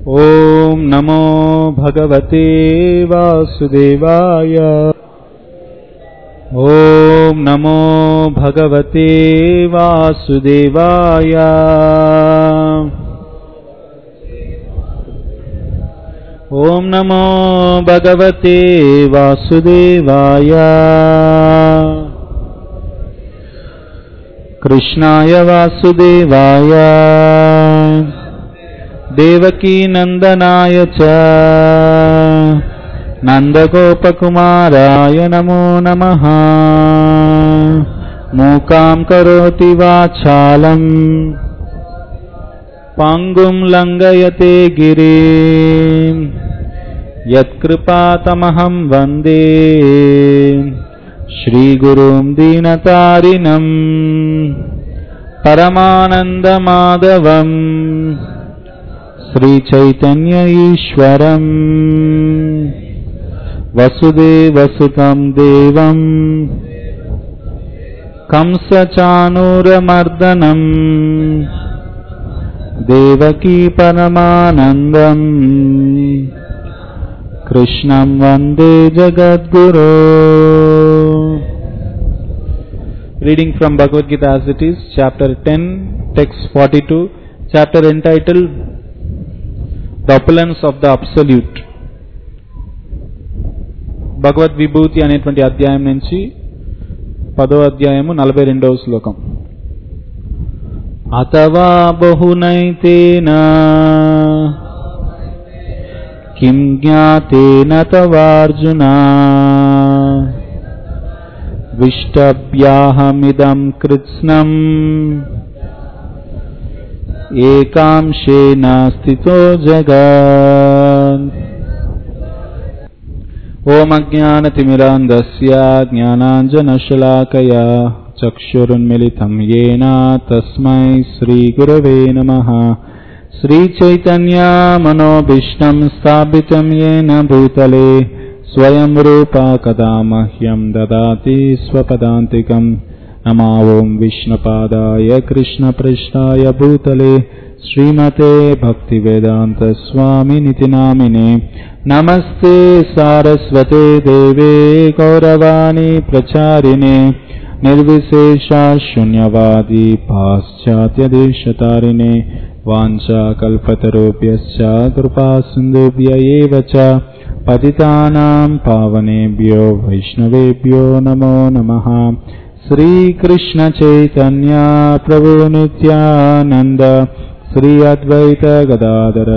ॐ नमो भगवते वासुदेवाय ॐ नमो भगवते वासुदेवाय ॐ नमो भगवते वासुदेवाय कृष्णाय वासुदेवाय देवकीनन्दनाय च नन्दगोपकुमाराय नमो नमः मूकां करोति वाचालम् पाङ्गुं लङ्घयते गिरिम् यत्कृपातमहं वन्दे श्रीगुरुं दीनतारिणम् परमानन्दमाधवम् श्रीचैतन्य ईश्वरम् वसुदेवसुतं देवम् कंसचाणूरमर्दनम् देवकी परमानन्दम् कृष्णं वन्दे जगद्गुरो Reading from Bhagavad Gita as it is, chapter 10, text 42, chapter entitled The Opulence of the Absolute. భగవద్ విభూతి అనేటువంటి అధ్యాయం నుంచి పదో అధ్యాయము నలభై రెండవ శ్లోకం అథవా బహునైతేన కిం జ్ఞాతేన తవార్జున విష్టభ్యాహమిదం కృత్స్నం ఏకాంశేన స్థితో జగన్ ఓమజ్ఞానతిమిరాంధస్య జ్ఞానాంజనశలాకయా చక్షురున్మిలితం येन తస్మై శ్రీగురవే నమః श्रीचैतन्यामनोभीष्टं स्थापितं येन भूतले स्वयं रूपा कदा मह्यं ददाति स्वपदान्तिकम् नमा ॐ विष्णुपादाय कृष्णपृष्ठाय भूतले श्रीमते भक्तिवेदान्तस्वामिनिति नामिने नमस्ते सारस्वते देवे गौरवाणी प्रचारिणे निर्विशेषा शून्यवादी पाश्चात्यदेशतारिणे वाञ्छाकल्पतरुभ्यश्च कृपासिन्धुभ्य एव च पतितानां पावनेभ्यो वैष्णवेभ्यो नमो नमः श्रीकृष्णचैतन्या प्रभुनित्यानन्द श्री अद्वैत गदाधर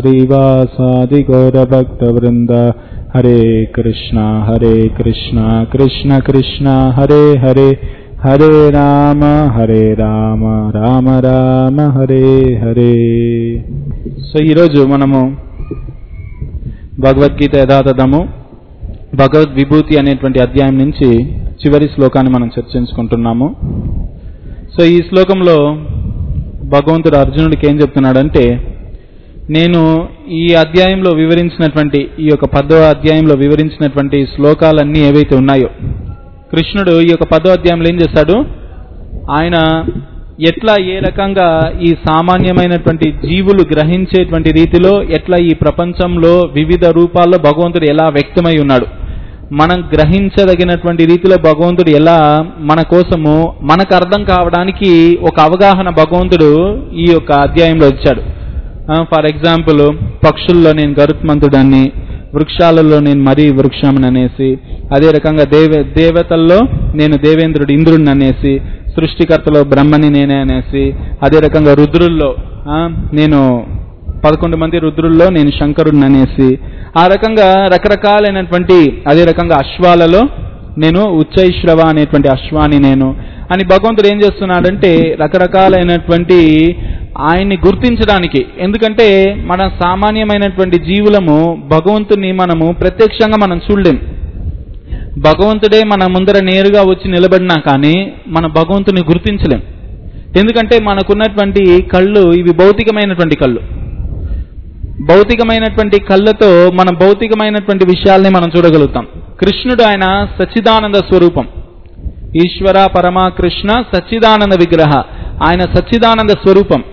श्रीवासादिगौरभक्तवृन्द हरे कृष्णा हरे कृष्णा कृष्ण कृष्ण हरे हरे हरे राम हरे రామ రామ రామ హరే హరే సో ఈరోజు మనము భగవద్గీత యథాతథము భగవద్ విభూతి అనేటువంటి అధ్యాయం నుంచి చివరి శ్లోకాన్ని మనం చర్చించుకుంటున్నాము సో ఈ శ్లోకంలో భగవంతుడు అర్జునుడికి ఏం చెప్తున్నాడంటే నేను ఈ అధ్యాయంలో వివరించినటువంటి ఈ యొక్క పదో అధ్యాయంలో వివరించినటువంటి శ్లోకాలన్నీ ఏవైతే ఉన్నాయో కృష్ణుడు ఈ యొక్క పదో అధ్యాయంలో ఏం చేశాడు ఆయన ఎట్లా ఏ రకంగా ఈ సామాన్యమైనటువంటి జీవులు గ్రహించేటువంటి రీతిలో ఎట్లా ఈ ప్రపంచంలో వివిధ రూపాల్లో భగవంతుడు ఎలా వ్యక్తమై ఉన్నాడు మనం గ్రహించదగినటువంటి రీతిలో భగవంతుడు ఎలా మన కోసము మనకు అర్థం కావడానికి ఒక అవగాహన భగవంతుడు ఈ యొక్క అధ్యాయంలో ఇచ్చాడు ఫర్ ఎగ్జాంపుల్ పక్షుల్లో నేను గరుత్మంతుడని వృక్షాలలో నేను మరీ వృక్షం అనేసి అదే రకంగా దేవ దేవతల్లో నేను దేవేంద్రుడు ఇంద్రుడిని అనేసి సృష్టికర్తలో బ్రహ్మని నేనే అనేసి అదే రకంగా రుద్రుల్లో ఆ, నేను పదకొండు మంది రుద్రుల్లో నేను శంకరుడిని అనేసి ఆ రకంగా రకరకాలైనటువంటి అదే రకంగా అశ్వాలలో నేను ఉచ్చైశ్రవ అనేటువంటి అశ్వాని నేను అని భగవంతుడు ఏం చేస్తున్నాడంటే రకరకాలైనటువంటి ఆయన్ని గుర్తించడానికి ఎందుకంటే మన సామాన్యమైనటువంటి జీవులము భగవంతుని మనము ప్రత్యక్షంగా మనం చూడలేం భగవంతుడే మన ముందర నేరుగా వచ్చి నిలబడినా కానీ మన భగవంతుని గుర్తించలేం ఎందుకంటే మనకున్నటువంటి కళ్ళు ఇవి భౌతికమైనటువంటి కళ్ళు భౌతికమైనటువంటి కళ్ళతో మన భౌతికమైనటువంటి విషయాల్ని మనం చూడగలుగుతాం కృష్ణుడు ఆయన సచ్చిదానంద స్వరూపం ఈశ్వర పరమా కృష్ణ సచ్చిదానంద విగ్రహ ఆయన సచ్చిదానంద స్వరూపం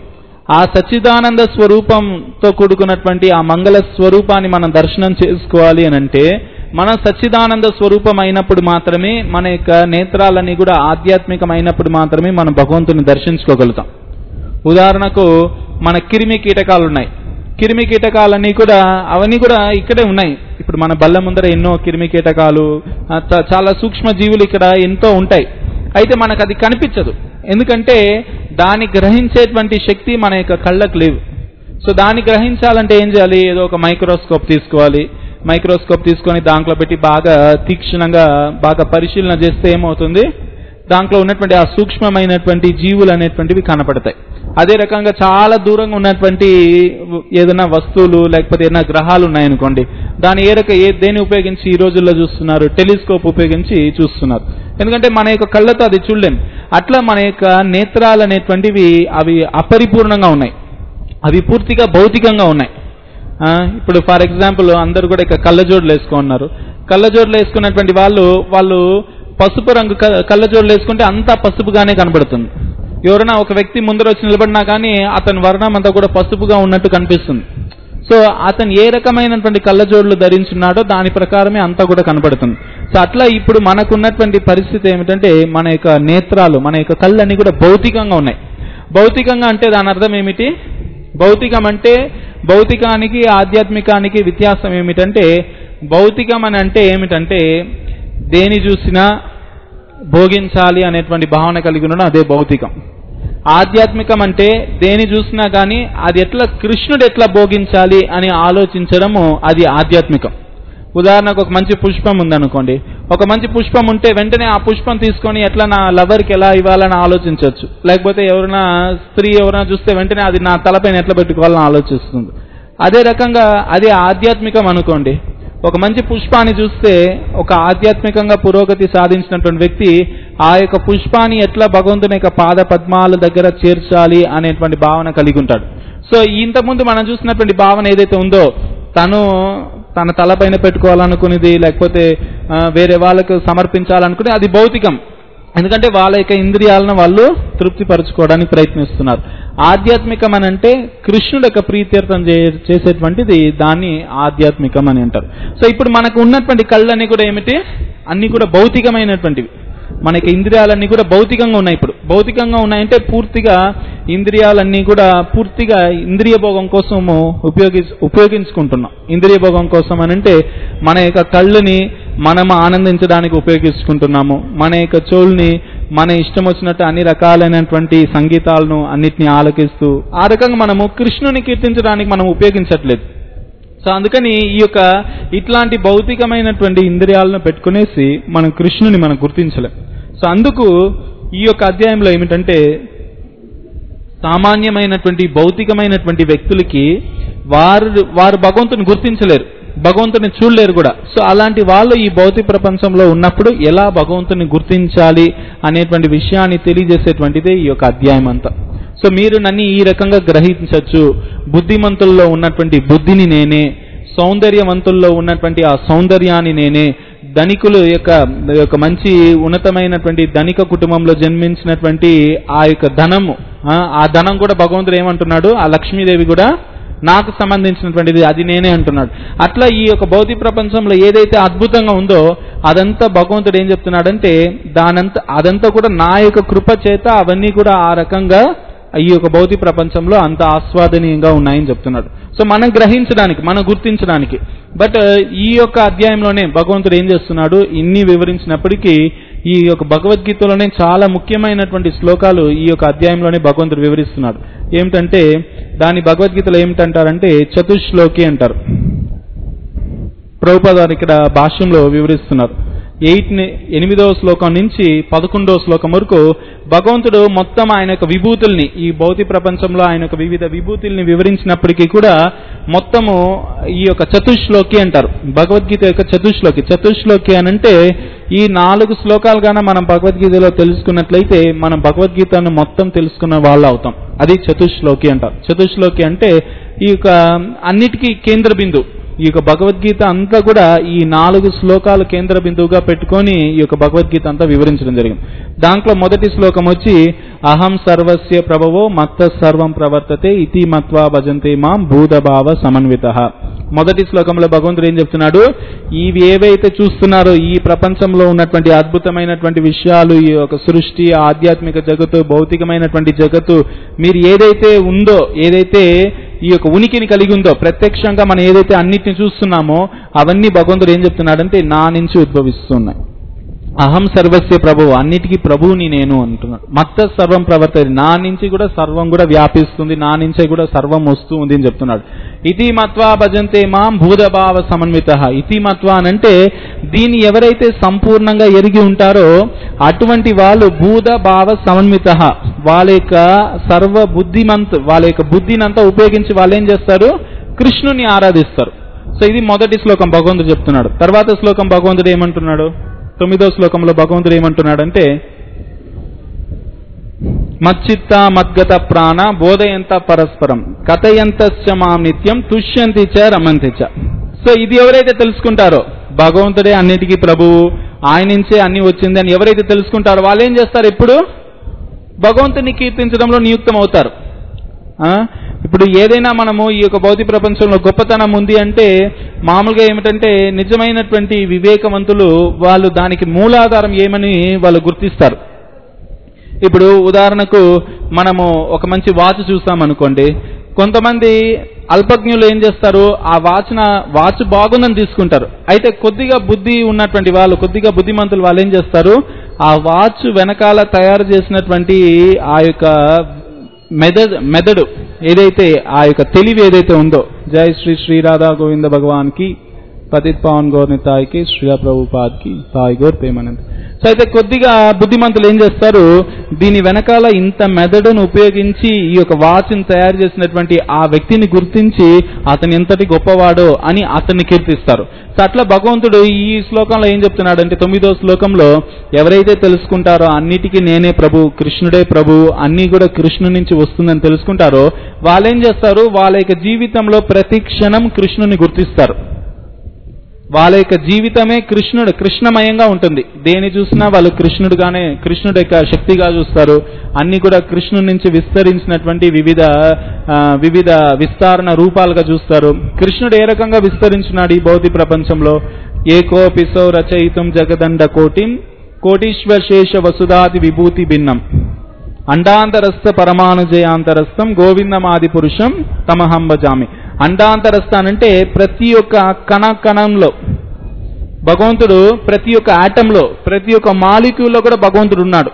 ఆ సచ్చిదానంద స్వరూపంతో కూడుకున్నటువంటి ఆ మంగళ స్వరూపాన్ని మనం దర్శనం చేసుకోవాలి అని అంటే మన సచ్చిదానంద స్వరూపం అయినప్పుడు మాత్రమే మన యొక్క నేత్రాలన్నీ కూడా ఆధ్యాత్మికమైనప్పుడు మాత్రమే మనం భగవంతుని దర్శించుకోగలుగుతాం ఉదాహరణకు మన కిరిమి కీటకాలు ఉన్నాయి కిరిమి కీటకాలన్నీ కూడా అవన్నీ కూడా ఇక్కడే ఉన్నాయి ఇప్పుడు మన బల్ల ముందర ఎన్నో కిరిమి కీటకాలు ఆ, చ- చాలా సూక్ష్మ జీవులు ఇక్కడ ఎంతో ఉంటాయి అయితే మనకు అది కనిపించదు ఎందుకంటే దాన్ని గ్రహించేటువంటి శక్తి మన యొక్క కళ్ళకు లేవు సో దాన్ని గ్రహించాలంటే ఏం చేయాలి ఏదో ఒక మైక్రోస్కోప్ తీసుకోవాలి మైక్రోస్కోప్ తీసుకొని దాంట్లో పెట్టి బాగా తీక్షణంగా బాగా పరిశీలన చేస్తే ఏమవుతుంది దాంట్లో ఉన్నటువంటి ఆ సూక్ష్మమైనటువంటి జీవులు అనేటువంటివి కనపడతాయి అదే రకంగా చాలా దూరంగా ఉన్నటువంటి ఏదైనా వస్తువులు లేకపోతే ఏదైనా గ్రహాలు ఉన్నాయనుకోండి దాని ఏ రక ఏ దేని ఉపయోగించి ఈ రోజుల్లో చూస్తున్నారు టెలిస్కోప్ ఉపయోగించి చూస్తున్నారు ఎందుకంటే మన యొక్క కళ్ళతో అది చూడలేం అట్లా మన యొక్క నేత్రాలు అనేటువంటివి అవి అపరిపూర్ణంగా ఉన్నాయి అవి పూర్తిగా భౌతికంగా ఉన్నాయి ఆ, ఇప్పుడు ఫర్ ఎగ్జాంపుల్ అందరూ కూడా ఇక కళ్ళజోడులు వేసుకున్నారు కళ్ళజోడులు వేసుకున్నటువంటి వాళ్ళు వాళ్ళు పసుపు రంగు క- కళ్ళజోడులు వేసుకుంటే అంతా పసుపుగానే కనబడుతుంది ఎవరైనా ఒక వ్యక్తి ముందర వచ్చి నిలబడినా కానీ అతని వర్ణం అంతా కూడా పసుపుగా ఉన్నట్టు కనిపిస్తుంది సో అతను ఏ రకమైనటువంటి కళ్ళజోడులు ధరించున్నాడో దాని ప్రకారమే అంతా కూడా కనబడుతుంది సో అట్లా ఇప్పుడు మనకున్నటువంటి పరిస్థితి ఏమిటంటే మన యొక్క నేత్రాలు మన యొక్క కళ్ళన్నీ కూడా భౌతికంగా ఉన్నాయి భౌతికంగా అంటే దాని అర్థం ఏమిటి భౌతికం అంటే భౌతికానికి ఆధ్యాత్మికానికి వ్యత్యాసం ఏమిటంటే భౌతికం అని అంటే ఏమిటంటే దేని చూసినా భోగించాలి అనేటువంటి భావన కలిగి ఉండడం అదే భౌతికం ఆధ్యాత్మికం అంటే దేని చూసినా కానీ అది ఎట్లా కృష్ణుడు ఎట్లా భోగించాలి అని ఆలోచించడము అది ఆధ్యాత్మికం ఉదాహరణకు ఒక మంచి పుష్పం ఉందనుకోండి ఒక మంచి పుష్పం ఉంటే వెంటనే ఆ పుష్పం తీసుకొని ఎట్లా నా లవర్కి ఎలా ఇవ్వాలని ఆలోచించవచ్చు లేకపోతే ఎవరైనా స్త్రీ ఎవరైనా చూస్తే వెంటనే అది నా తలపైన ఎట్లా పెట్టుకోవాలని ఆలోచిస్తుంది అదే రకంగా అదే ఆధ్యాత్మికం అనుకోండి ఒక మంచి పుష్పాన్ని చూస్తే ఒక ఆధ్యాత్మికంగా పురోగతి సాధించినటువంటి వ్యక్తి ఆ యొక్క పుష్పాన్ని ఎట్లా భగవంతుని యొక్క పాద పద్మాల దగ్గర చేర్చాలి అనేటువంటి భావన కలిగి ఉంటాడు సో ఇంతకుముందు మనం చూసినటువంటి భావన ఏదైతే ఉందో తను తన తలపైన పెట్టుకోవాలనుకునేది లేకపోతే ఆ, వేరే వాళ్ళకు సమర్పించాలనుకునే అది భౌతికం ఎందుకంటే వాళ్ళ యొక్క ఇంద్రియాలను వాళ్ళు తృప్తిపరచుకోవడానికి ప్రయత్నిస్తున్నారు ఆధ్యాత్మికం అని అంటే కృష్ణుడు యొక్క ప్రీత్యర్థం చే- చేసేటువంటిది దాన్ని ఆధ్యాత్మికం అని అంటారు సో ఇప్పుడు మనకు ఉన్నటువంటి కళ్ళన్నీ కూడా ఏమిటి అన్ని కూడా భౌతికమైనటువంటివి మనకి ఇంద్రియాలన్నీ కూడా భౌతికంగా ఉన్నాయి ఇప్పుడు భౌతికంగా ఉన్నాయంటే పూర్తిగా ఇంద్రియాలన్నీ కూడా పూర్తిగా ఇంద్రియ భోగం కోసము ఉపయోగి ఉపయోగించుకుంటున్నాం ఇంద్రియ భోగం కోసం అని అంటే మన యొక్క కళ్ళుని మనం ఆనందించడానికి ఉపయోగించుకుంటున్నాము మన యొక్క చెవుల్ని మన ఇష్టం వచ్చినట్టు అన్ని రకాలైనటువంటి సంగీతాలను అన్నిటిని ఆలకిస్తూ ఆ రకంగా మనము కృష్ణుని కీర్తించడానికి మనం ఉపయోగించట్లేదు సో అందుకని ఈ యొక్క ఇట్లాంటి భౌతికమైనటువంటి ఇంద్రియాలను పెట్టుకునేసి మనం కృష్ణుని మనం గుర్తించలేం సో అందుకు ఈ యొక్క అధ్యాయంలో ఏమిటంటే సామాన్యమైనటువంటి భౌతికమైనటువంటి వ్యక్తులకి వారు వారు భగవంతుని గుర్తించలేరు భగవంతుని చూడలేరు కూడా సో అలాంటి వాళ్ళు ఈ భౌతిక ప్రపంచంలో ఉన్నప్పుడు ఎలా భగవంతుని గుర్తించాలి అనేటువంటి విషయాన్ని తెలియజేసేటువంటిదే ఈ యొక్క అధ్యాయం అంతా సో మీరు నన్ను ఈ రకంగా గ్రహించవచ్చు బుద్ధిమంతుల్లో ఉన్నటువంటి బుద్ధిని నేనే సౌందర్యవంతుల్లో ఉన్నటువంటి ఆ సౌందర్యాన్ని నేనే ధనికులు యొక్క యొక్క మంచి ఉన్నతమైనటువంటి ధనిక కుటుంబంలో జన్మించినటువంటి ఆ యొక్క ధనము ఆ, ఆ ధనం కూడా భగవంతుడు ఏమంటున్నాడు ఆ లక్ష్మీదేవి కూడా నాకు సంబంధించినటువంటిది అది నేనే అంటున్నాడు అట్లా ఈ యొక్క భౌతిక ప్రపంచంలో ఏదైతే అద్భుతంగా ఉందో అదంతా భగవంతుడు ఏం చెప్తున్నాడంటే దానంతా అదంతా కూడా నా యొక్క కృప చేత అవన్నీ కూడా ఆ రకంగా ఈ యొక్క భౌతిక ప్రపంచంలో అంత ఆస్వాదనీయంగా ఉన్నాయని చెప్తున్నాడు సో మనం గ్రహించడానికి మనం గుర్తించడానికి బట్ ఈ యొక్క అధ్యాయంలోనే భగవంతుడు ఏం చేస్తున్నాడు ఇన్ని వివరించినప్పటికీ ఈ యొక్క భగవద్గీతలోనే చాలా ముఖ్యమైనటువంటి శ్లోకాలు ఈ యొక్క అధ్యాయంలోనే భగవంతుడు వివరిస్తున్నాడు ఏమిటంటే దాని భగవద్గీతలో ఏమిటంటారంటే చతుశ్లోకి అంటారు ప్రభుపాదారు ఇక్కడ భాష్యంలో వివరిస్తున్నారు ఎయిట్ ఎనిమిదవ శ్లోకం నుంచి పదకొండవ శ్లోకం వరకు భగవంతుడు మొత్తం ఆయన యొక్క విభూతుల్ని ఈ భౌతిక ప్రపంచంలో ఆయన యొక్క వివిధ విభూతుల్ని వివరించినప్పటికీ కూడా మొత్తము ఈ యొక్క చతుశ్లోకి అంటారు భగవద్గీత యొక్క చతుశ్లోకి చతుశ్లోకి అని అంటే ఈ నాలుగు శ్లోకాలుగానే మనం భగవద్గీతలో తెలుసుకున్నట్లయితే మనం భగవద్గీతను మొత్తం తెలుసుకున్న వాళ్ళు అవుతాం అది చతుశ్లోకి అంటారు చతుశ్లోకి అంటే ఈ యొక్క అన్నిటికీ కేంద్ర బిందు ఈ యొక్క భగవద్గీత అంతా కూడా ఈ నాలుగు శ్లోకాలు కేంద్ర బిందువుగా పెట్టుకొని ఈ యొక్క భగవద్గీత అంతా వివరించడం జరిగింది దాంట్లో మొదటి శ్లోకం వచ్చి అహం సర్వస్య ప్రభవో మత్త సర్వం ప్రవర్తతే ఇతి మత్వా భజంతే మాం భూతభావ సమన్విత మొదటి శ్లోకంలో భగవంతుడు ఏం చెప్తున్నాడు ఇవి ఏవైతే చూస్తున్నారో ఈ ప్రపంచంలో ఉన్నటువంటి అద్భుతమైనటువంటి విషయాలు ఈ యొక్క సృష్టి ఆధ్యాత్మిక జగత్తు భౌతికమైనటువంటి జగత్తు మీరు ఏదైతే ఉందో ఏదైతే ఈ యొక్క ఉనికిని కలిగి ఉందో ప్రత్యక్షంగా మనం ఏదైతే అన్నిటిని చూస్తున్నామో అవన్నీ భగవంతుడు ఏం చెప్తున్నాడంటే నా నుంచి ఉద్భవిస్తున్నాయి అహం సర్వస్య ప్రభువు అన్నిటికీ ప్రభువుని నేను అంటున్నాడు మత్త సర్వం ప్రవర్తది నా నుంచి కూడా సర్వం కూడా వ్యాపిస్తుంది నా నుంచే కూడా సర్వం వస్తూ ఉంది అని చెప్తున్నాడు ఇతి మత్వా భజంతే మాం భూతభావ సమన్విత ఇతి మత్వా అనంటే దీన్ని ఎవరైతే సంపూర్ణంగా ఎరిగి ఉంటారో అటువంటి వాళ్ళు భూత భావ సమన్విత వాళ్ళ యొక్క సర్వ బుద్ధిమంత్ వాళ్ళ యొక్క బుద్ధినంతా ఉపయోగించి వాళ్ళు ఏం చేస్తారు కృష్ణుని ఆరాధిస్తారు సో ఇది మొదటి శ్లోకం భగవంతుడు చెప్తున్నాడు తర్వాత శ్లోకం భగవంతుడు ఏమంటున్నాడు తొమ్మిదో శ్లోకంలో భగవంతుడు ఏమంటున్నాడంటే మచ్చిత్త మద్గత ప్రాణ బోధయంత పరస్పరం కథయంత మాం నిత్యం తుష్యంతి చ రమంతి చ సో ఇది ఎవరైతే తెలుసుకుంటారో భగవంతుడే అన్నిటికీ ప్రభువు ఆయన నుంచే అన్ని వచ్చింది అని ఎవరైతే తెలుసుకుంటారో వాళ్ళు ఏం చేస్తారు ఇప్పుడు భగవంతుని కీర్తించడంలో నియుక్తం అవుతారు ఆ? ఇప్పుడు ఏదైనా మనము ఈ యొక్క భౌతిక ప్రపంచంలో గొప్పతనం ఉంది అంటే మామూలుగా ఏమిటంటే నిజమైనటువంటి వివేకవంతులు వాళ్ళు దానికి మూలాధారం ఏమని వాళ్ళు గుర్తిస్తారు ఇప్పుడు ఉదాహరణకు మనము ఒక మంచి వాచ్ చూస్తామనుకోండి కొంతమంది అల్పజ్ఞులు ఏం చేస్తారు ఆ వాచ్న వాచ్ బాగుందని తీసుకుంటారు అయితే కొద్దిగా బుద్ధి ఉన్నటువంటి వాళ్ళు కొద్దిగా బుద్ధిమంతులు వాళ్ళు ఏం చేస్తారు ఆ వాచ్ వెనకాల తయారు చేసినటువంటి ఆ యొక్క మెదడ్ మెదడు ఏదైతే ఆ యొక్క తెలివి ఏదైతే ఉందో జై శ్రీ శ్రీ రాధా గోవింద భగవాన్ కి పతిత్ పవన్ గౌర్ తాయికి శ్రీరా ప్రభుపాద్ కి తాయి గౌర్ ప్రేమానంద్ సో అయితే కొద్దిగా బుద్ధిమంతులు ఏం చేస్తారు దీని వెనకాల ఇంత మెదడును ఉపయోగించి ఈ యొక్క వాచ్ని తయారు చేసినటువంటి ఆ వ్యక్తిని గుర్తించి అతను ఎంతటి గొప్పవాడో అని అతన్ని కీర్తిస్తారు సో అట్లా భగవంతుడు ఈ శ్లోకంలో ఏం చెప్తున్నాడంటే తొమ్మిదో శ్లోకంలో ఎవరైతే తెలుసుకుంటారో అన్నిటికీ నేనే ప్రభు కృష్ణుడే ప్రభు అన్నీ కూడా కృష్ణు నుంచి వస్తుందని తెలుసుకుంటారో వాళ్ళేం చేస్తారు వాళ్ళ యొక్క జీవితంలో ప్రతి క్షణం కృష్ణుని గుర్తిస్తారు వాళ్ళ యొక్క జీవితమే కృష్ణుడు కృష్ణమయంగా ఉంటుంది దేని చూసినా వాళ్ళు కృష్ణుడుగానే కృష్ణుడు యొక్క శక్తిగా చూస్తారు అన్ని కూడా కృష్ణుడి నుంచి విస్తరించినటువంటి వివిధ ఆ, వివిధ విస్తారణ రూపాలుగా చూస్తారు కృష్ణుడు ఏ రకంగా విస్తరించినాడు ఈ భౌతిక ప్రపంచంలో ఏకోపిసో రచయితం జగదండ కోటిం కోటీశ్వర శేష వసుధాది విభూతి భిన్నం అండాంతరస్థ పరమాణుజయాంతరస్థం గోవిందమాది పురుషం తమహం భజామి అండాంతరస్థ అంటే ప్రతి ఒక్క కణ కణంలో భగవంతుడు ప్రతి ఒక్క ఆటంలో ప్రతి ఒక్క మాలిక్యూల్లో కూడా భగవంతుడు ఉన్నాడు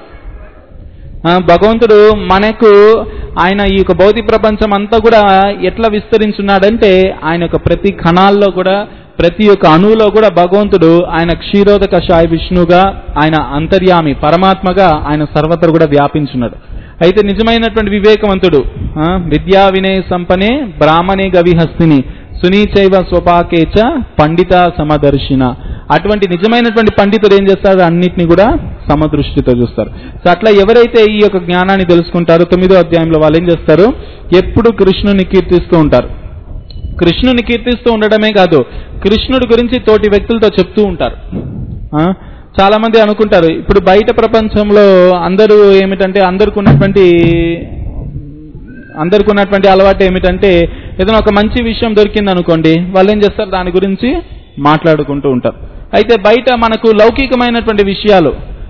ఆ, భగవంతుడు మనకు ఆయన ఈ యొక్క భౌతిక ప్రపంచం అంతా కూడా ఎట్లా విస్తరించున్నాడంటే ఆయన యొక్క ప్రతి కణాల్లో కూడా ప్రతి ఒక్క అణువులో కూడా భగవంతుడు ఆయన క్షీరోదక సాయి విష్ణుగా ఆయన అంతర్యామి పరమాత్మగా ఆయన సర్వత్ర కూడా వ్యాపించున్నాడు అయితే నిజమైనటువంటి వివేకవంతుడు ఆ, విద్యా వినయ సంపనే బ్రాహ్మణే గవిహస్తిని సునీచైవ స్వపాకేచ పండిత సమదర్శిన అటువంటి నిజమైనటువంటి పండితుడు ఏం చేస్తారు అన్నిటిని కూడా సమదృష్టితో చూస్తారు సో అట్లా ఎవరైతే ఈ యొక్క జ్ఞానాన్ని తెలుసుకుంటారో తొమ్మిదో అధ్యాయంలో వాళ్ళు ఏం చేస్తారు ఎప్పుడు కృష్ణుని కీర్తిస్తూ ఉంటారు కృష్ణుని కీర్తిస్తూ ఉండడమే కాదు కృష్ణుడి గురించి తోటి వ్యక్తులతో చెప్తూ ఉంటారు ఆ? చాలా మంది అనుకుంటారు ఇప్పుడు బయట ప్రపంచంలో అందరూ ఏమిటంటే అందరికి ఉన్నటువంటి అందరికి ఉన్నటువంటి అలవాటు ఏమిటంటే ఏదైనా ఒక మంచి విషయం దొరికింది అనుకోండి వాళ్ళు ఏం చేస్తారు దాని గురించి మాట్లాడుకుంటూ ఉంటారు అయితే బయట మనకు లౌకికమైనటువంటి విషయాలు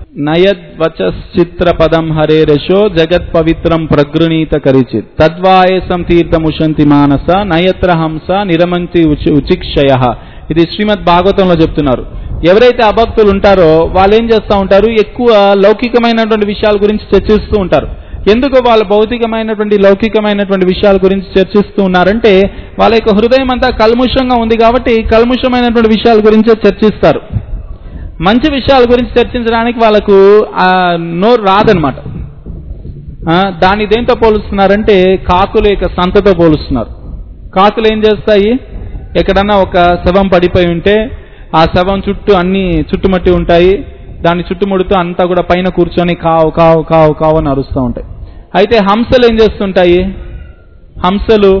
నయద్వచిత్ర పదం హరే రశో జగత్ పవిత్రం ప్రగృణీత కరిచిత్ తద్వాయసం తీర్థముషంతి మానస నయత్ర హంస నిరమంతి ఉచి ఉచిక్షయ ఇది శ్రీమద్ భాగవతంలో చెప్తున్నారు ఎవరైతే అభక్తులు ఉంటారో వాళ్ళు ఏం చేస్తూ ఉంటారు ఎక్కువ లౌకికమైనటువంటి విషయాల గురించి చర్చిస్తూ ఉంటారు ఎందుకు వాళ్ళ భౌతికమైనటువంటి లౌకికమైనటువంటి విషయాల గురించి చర్చిస్తూ ఉన్నారంటే వాళ్ళ యొక్క హృదయం అంతా కల్ముషంగా ఉంది కాబట్టి కల్ముషమైనటువంటి విషయాల గురించే చర్చిస్తారు మంచి విషయాల గురించి చర్చించడానికి వాళ్ళకు ఆ నోరు రాదనమాట ఆ, దాన్ని దేంతో పోలుస్తున్నారంటే కాకుల యొక్క సంతతో పోలుస్తున్నారు కాకులు ఏం చేస్తాయి ఎక్కడన్నా ఒక శవం పడిపోయి ఉంటే ఆ శవం చుట్టూ అన్ని చుట్టుమట్టి ఉంటాయి దాన్ని చుట్టుముడుతూ అంతా కూడా పైన కూర్చొని కావు కావు కావు కావు అని అరుస్తూ ఉంటాయి అయితే హంసలు ఏం చేస్తుంటాయి హంసలు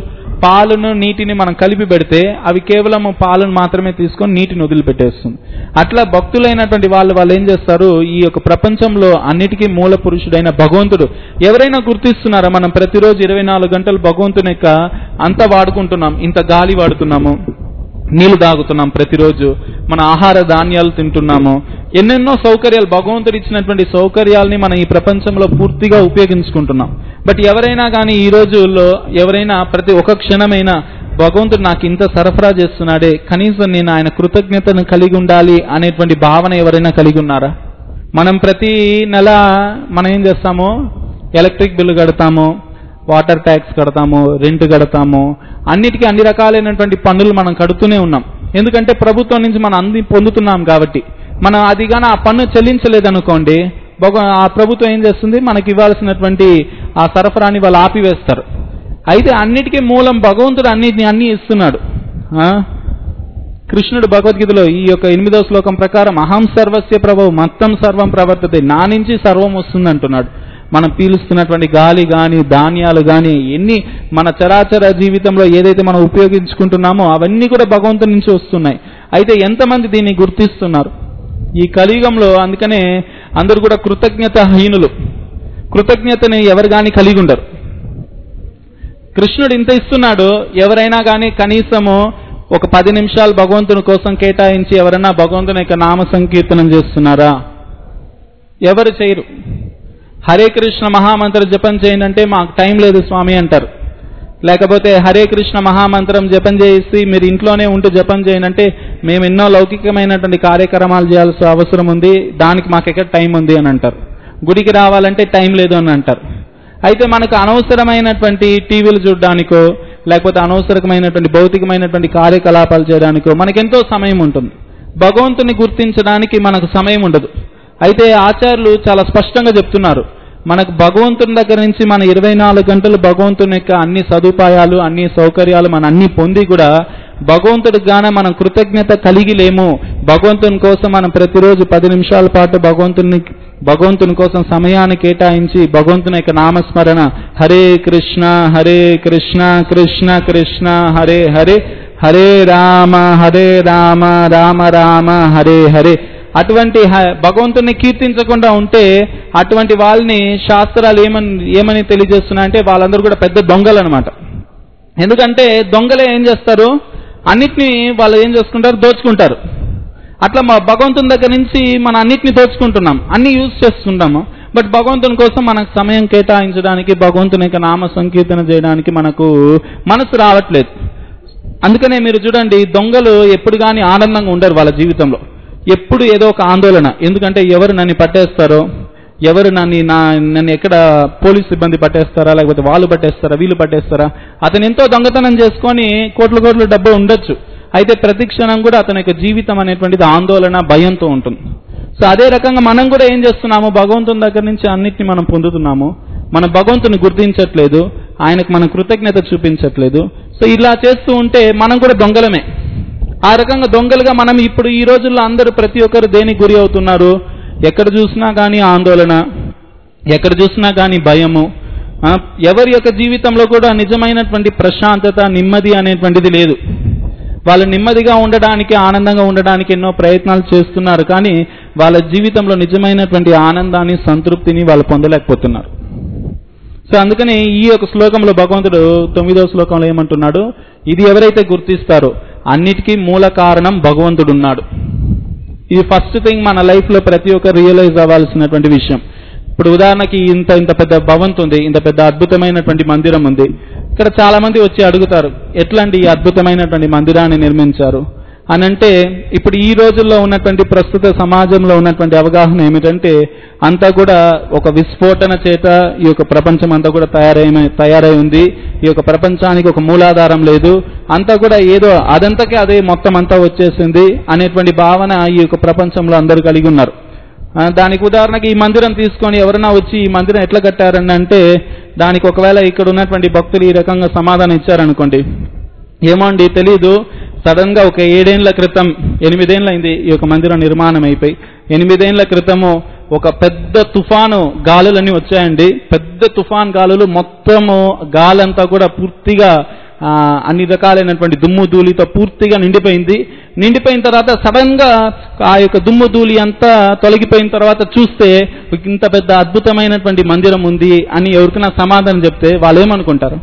పాలను నీటిని మనం కలిపి పెడితే అవి కేవలం పాలను మాత్రమే తీసుకొని నీటిని వదిలిపెట్టేస్తుంది అట్లా భక్తులైనటువంటి వాళ్ళు వాళ్ళు ఏం చేస్తారు ఈ యొక్క ప్రపంచంలో అన్నిటికీ మూల పురుషుడైన భగవంతుడు ఎవరైనా గుర్తిస్తున్నారా మనం ప్రతిరోజు ఇరవై నాలుగు గంటలు భగవంతుని యొక్క అంతా వాడుకుంటున్నాం ఇంత గాలి వాడుతున్నాము నీళ్లు తాగుతున్నాం ప్రతిరోజు మన ఆహార ధాన్యాలు తింటున్నాము ఎన్నెన్నో సౌకర్యాలు భగవంతుడు ఇచ్చినటువంటి సౌకర్యాల్ని మనం ఈ ప్రపంచంలో పూర్తిగా ఉపయోగించుకుంటున్నాం బట్ ఎవరైనా కానీ ఈ రోజుల్లో ఎవరైనా ప్రతి ఒక్క క్షణమైనా భగవంతుడు నాకు ఇంత సరఫరా చేస్తున్నాడే కనీసం నేను ఆయన కృతజ్ఞతను కలిగి ఉండాలి అనేటువంటి భావన ఎవరైనా కలిగి ఉన్నారా మనం ప్రతి నెల మనం ఏం చేస్తాము ఎలక్ట్రిక్ బిల్లు కడతాము వాటర్ ట్యాక్స్ కడతాము రెంట్ కడతాము అన్నిటికీ అన్ని రకాలైనటువంటి పన్నులు మనం కడుతూనే ఉన్నాం ఎందుకంటే ప్రభుత్వం నుంచి మనం అంది పొందుతున్నాం కాబట్టి మనం అది కానీ ఆ పన్ను చెల్లించలేదనుకోండి భగ ఆ ప్రభుత్వం ఏం చేస్తుంది మనకి ఇవ్వాల్సినటువంటి ఆ సరఫరాని వాళ్ళు ఆపివేస్తారు అయితే అన్నిటికీ మూలం భగవంతుడు అన్నిటిని అన్ని ఇస్తున్నాడు ఆ? కృష్ణుడు భగవద్గీతలో ఈ యొక్క ఎనిమిదో శ్లోకం ప్రకారం అహం సర్వస్య ప్రభు మొత్తం సర్వం ప్రవర్తతే నా నుంచి సర్వం వస్తుంది అంటున్నాడు మనం పీలుస్తున్నటువంటి గాలి గాని ధాన్యాలు గాని ఎన్ని మన చరాచర జీవితంలో ఏదైతే మనం ఉపయోగించుకుంటున్నామో అవన్నీ కూడా భగవంతుని నుంచి వస్తున్నాయి అయితే ఎంతమంది దీన్ని గుర్తిస్తున్నారు ఈ కలియుగంలో అందుకనే అందరూ కూడా కృతజ్ఞత హీనులు కృతజ్ఞతని ఎవరు గాని కలిగి ఉండరు కృష్ణుడు ఇంత ఇస్తున్నాడు ఎవరైనా కానీ కనీసము ఒక పది నిమిషాలు భగవంతుని కోసం కేటాయించి ఎవరైనా భగవంతుని యొక్క నామ సంకీర్తనం చేస్తున్నారా ఎవరు చేయరు హరే కృష్ణ మహామంత్రం జపం చేయండి అంటే మాకు టైం లేదు స్వామి అంటారు లేకపోతే హరే కృష్ణ మహామంత్రం జపం చేసి మీరు ఇంట్లోనే ఉంటూ జపం చేయండి అంటే మేము ఎన్నో లౌకికమైనటువంటి కార్యక్రమాలు చేయాల్సిన అవసరం ఉంది దానికి మాకు ఎక్కడ టైం ఉంది అని అంటారు గుడికి రావాలంటే టైం లేదు అని అంటారు అయితే మనకు అనవసరమైనటువంటి టీవీలు చూడడానికో లేకపోతే అనవసరమైనటువంటి భౌతికమైనటువంటి కార్యకలాపాలు చేయడానికో మనకెంతో సమయం ఉంటుంది భగవంతుని గుర్తించడానికి మనకు సమయం ఉండదు అయితే ఆచార్యులు చాలా స్పష్టంగా చెప్తున్నారు మనకు భగవంతుని దగ్గర నుంచి మన ఇరవై నాలుగు గంటలు భగవంతుని యొక్క అన్ని సదుపాయాలు అన్ని సౌకర్యాలు మన అన్ని పొంది కూడా భగవంతుడికి గాన మనం కృతజ్ఞత కలిగి లేము భగవంతుని కోసం మనం ప్రతిరోజు పది నిమిషాల పాటు భగవంతుని భగవంతుని కోసం సమయాన్ని కేటాయించి భగవంతుని యొక్క నామస్మరణ హరే కృష్ణ హరే కృష్ణ కృష్ణ కృష్ణ హరే హరే హరే రామ హరే రామ రామ రామ హరే హరే అటువంటి హ- భగవంతుని కీర్తించకుండా ఉంటే అటువంటి వాళ్ళని శాస్త్రాలు ఏమని ఏమని తెలియజేస్తున్నాయంటే వాళ్ళందరూ కూడా పెద్ద దొంగలు అనమాట ఎందుకంటే దొంగలే ఏం చేస్తారు అన్నిటినీ వాళ్ళు ఏం చేసుకుంటారు దోచుకుంటారు అట్లా మా భగవంతుని దగ్గర నుంచి మనం అన్నిటిని దోచుకుంటున్నాం అన్ని యూజ్ చేస్తుంటాము బట్ భగవంతుని కోసం మనకు సమయం కేటాయించడానికి భగవంతుని యొక్క నామ సంకీర్తన చేయడానికి మనకు మనసు రావట్లేదు అందుకనే మీరు చూడండి దొంగలు ఎప్పుడు కానీ ఆనందంగా ఉండరు వాళ్ళ జీవితంలో ఎప్పుడు ఏదో ఒక ఆందోళన ఎందుకంటే ఎవరు నన్ను పట్టేస్తారో ఎవరు నన్ను నా నన్ను ఎక్కడ పోలీస్ సిబ్బంది పట్టేస్తారా లేకపోతే వాళ్ళు పట్టేస్తారా వీళ్ళు పట్టేస్తారా అతను ఎంతో దొంగతనం చేసుకొని కోట్ల కోట్ల డబ్బు ఉండొచ్చు అయితే ప్రతి క్షణం కూడా అతని యొక్క జీవితం అనేటువంటిది ఆందోళన భయంతో ఉంటుంది సో అదే రకంగా మనం కూడా ఏం చేస్తున్నాము భగవంతుని దగ్గర నుంచి అన్నిటిని మనం పొందుతున్నాము మనం భగవంతుని గుర్తించట్లేదు ఆయనకు మనం కృతజ్ఞత చూపించట్లేదు సో ఇలా చేస్తూ ఉంటే మనం కూడా దొంగలమే ఆ రకంగా దొంగలుగా మనం ఇప్పుడు ఈ రోజుల్లో అందరూ ప్రతి ఒక్కరు దేనికి గురి అవుతున్నారు ఎక్కడ చూసినా కానీ ఆందోళన ఎక్కడ చూసినా కానీ భయము ఆ, ఎవరి యొక్క జీవితంలో కూడా నిజమైనటువంటి ప్రశాంతత నెమ్మది అనేటువంటిది లేదు వాళ్ళు నెమ్మదిగా ఉండడానికి ఆనందంగా ఉండడానికి ఎన్నో ప్రయత్నాలు చేస్తున్నారు కానీ వాళ్ళ జీవితంలో నిజమైనటువంటి ఆనందాన్ని సంతృప్తిని వాళ్ళు పొందలేకపోతున్నారు సో అందుకని ఈ యొక్క శ్లోకంలో భగవంతుడు తొమ్మిదవ శ్లోకంలో ఏమంటున్నాడు ఇది ఎవరైతే గుర్తిస్తారో అన్నిటికీ మూల కారణం భగవంతుడు ఉన్నాడు ఇది ఫస్ట్ థింగ్ మన లైఫ్ లో ప్రతి ఒక్కరు రియలైజ్ అవ్వాల్సినటువంటి విషయం ఇప్పుడు ఉదాహరణకి ఇంత ఇంత పెద్ద భవంత్ ఉంది ఇంత పెద్ద అద్భుతమైనటువంటి మందిరం ఉంది ఇక్కడ చాలా మంది వచ్చి అడుగుతారు ఎట్లాంటి ఈ అద్భుతమైనటువంటి మందిరాన్ని నిర్మించారు అని అంటే ఇప్పుడు ఈ రోజుల్లో ఉన్నటువంటి ప్రస్తుత సమాజంలో ఉన్నటువంటి అవగాహన ఏమిటంటే అంతా కూడా ఒక విస్ఫోటన చేత ఈ యొక్క ప్రపంచం అంతా కూడా తయారై తయారై ఉంది ఈ యొక్క ప్రపంచానికి ఒక మూలాధారం లేదు అంతా కూడా ఏదో అదంతకే అదే మొత్తం అంతా వచ్చేసింది అనేటువంటి భావన ఈ యొక్క ప్రపంచంలో అందరూ కలిగి ఉన్నారు ఆ, దానికి ఉదాహరణకి ఈ మందిరం తీసుకొని ఎవరైనా వచ్చి ఈ మందిరం ఎట్లా కట్టారని అంటే దానికి ఒకవేళ ఇక్కడ ఉన్నటువంటి భక్తులు ఈ రకంగా సమాధానం ఇచ్చారనుకోండి ఏమో అండి తెలీదు సడన్ గా ఒక ఏడేండ్ల క్రితం ఎనిమిదేండ్ల అయింది ఈ యొక్క మందిరం నిర్మాణం అయిపోయి ఎనిమిదేండ్ల క్రితము ఒక పెద్ద తుఫాను గాలులన్నీ వచ్చాయండి పెద్ద తుఫాన్ గాలులు మొత్తము గాలంతా కూడా పూర్తిగా ఆ, అన్ని రకాలైనటువంటి దుమ్ము ధూళితో పూర్తిగా నిండిపోయింది నిండిపోయిన తర్వాత సడన్ గా ఆ యొక్క దుమ్ము ధూళి అంతా తొలగిపోయిన తర్వాత చూస్తే ఇంత పెద్ద అద్భుతమైనటువంటి మందిరం ఉంది అని ఎవరికైనా సమాధానం చెప్తే వాళ్ళు ఏమనుకుంటారు